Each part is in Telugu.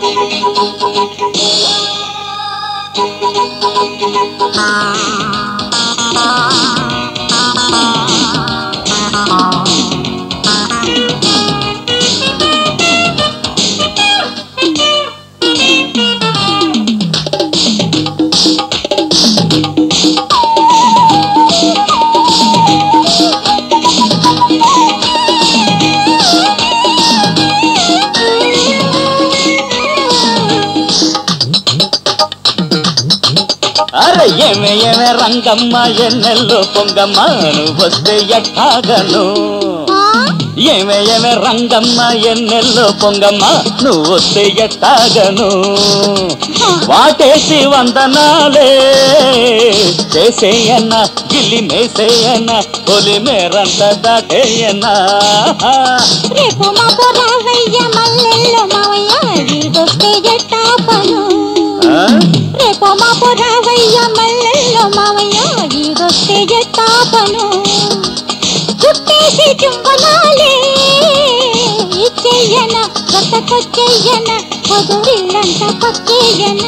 అరే ఏమే ఏమే రంగమ్మ ఎన్నెల్లో పొంగమ్మ నువ్వు వస్తే ఎట్టాగను ఏమే ఏమే రంగమ్మ ఎన్నెల్లో పొంగమ్మ నువ్వు వస్తే ఎట్టాగను వాటేసి వందనాలే చేసేయన్న గిల్లి మేసేయన్న తొలి మేరంత దాటేయన్నా రేపు మాకు రావయ్య మల్లెల్లో మావయ్య ఈడొస్తే ఎట్టాపను ఆ? రేపు మాకు రావయ్య మల్లెల్లో మావయ్య ఈడొస్తే ఎట్టాపను చుట్టేసి చుంబనాలే ఇచ్చేయన కొత్తకొచ్చేయన పొదురిల్లంట పక్కేయన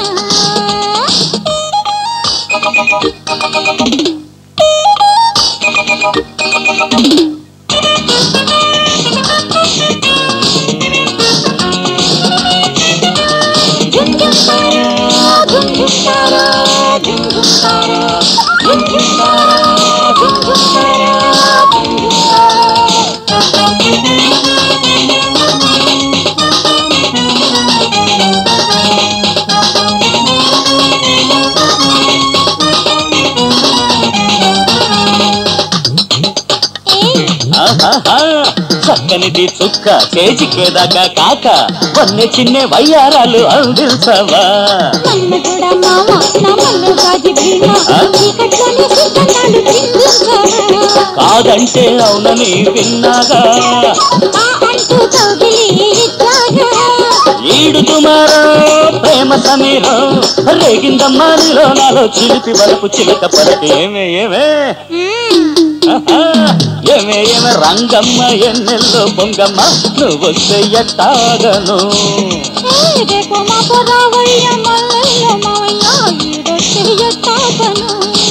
ఆహాహా, చక్కనిది చుక్క చేజికేదాకా కాక వన్నె చిన్న వయ్యారాలు అందించవా మన్ను కూడా మామ నా మన్ను గాజి వీణ చీకట్లోనే సుత్తనాలు చిందించవా కాదంటే అవునని విన్నాగా ఆ అంటూ కౌగిలి ఇచ్చాగా ఈడు తుమారో ప్రేమ సమీరో రేగిందమ్మా నీలో నాలో చిలిపి వలపు చిలక పలక ఏమే ఏమే ఆహా, ఏమే ఏమే రంగమ్మ ఎన్నెల్లో బొంగమ్మ నువ్వు వస్తే ఎట్టాగను ఏ రేపు మాకు రావయ్య మల్లెల్లో మావయ్య ఈడొస్తే ఎట్టాపను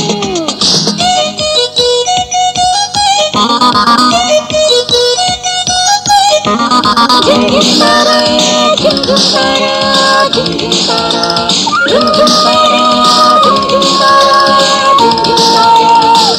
జింగిస్తారా జింగిస్తారా జింగిస్తారా జింగిస్తారా జింగిస్తారా జింగిస్తారా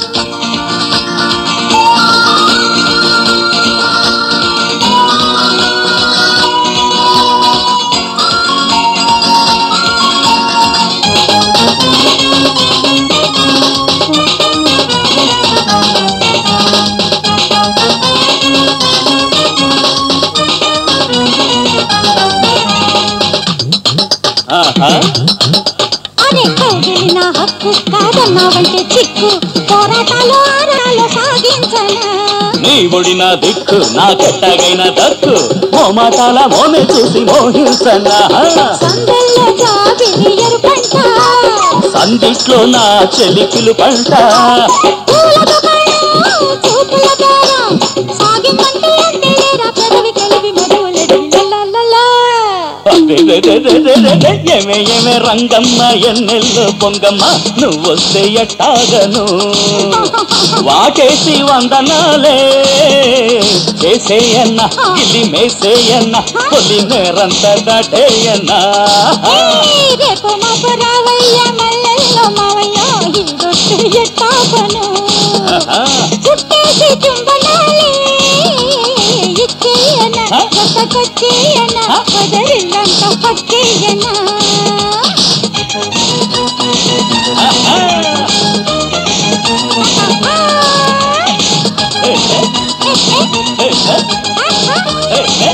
ఆహా అరే కౌగిలి నా హక్కు కాదన్నావంటే చిక్కు పోరాటాలు ఆరాలు సాగించనా నీ ఒడి నా దిక్కు నా కట్టగైన దక్కు మోమాటాల మోమే చూసి మోహించనా సందల్లో జాబిలి ఎరుపంట సందిట్లో నా చెలికిలు పంట పూల దుకాణం చూపుల దారం సాగిందంటే అందేరా పెదవి కలిపి మధువులడి లలలలా. ఏమే ఏమే రంగమ్మ ఎన్నెల్లో పొంగమ్మ నువ్వు వస్తే ఎట్టాగను వాటేసి వందనాలే చేసేయన్న ఇది మేసేయన్న కొలి నేరంత దాటేయన్నా ఏయ్, రేపు మాపు రావయ్య మల్లెల్లో మావయ్య ఈడొట్టు ఎట్టాపను ఆహా. చుట్టేసి చుంబనాలే ఇచ్చేయన కొత్తకొచ్చేయన వదరిల్లంత పక్కేయన ఆహా. ఏ, ఏ, ఏ, ఏ, ఏ, ఏ.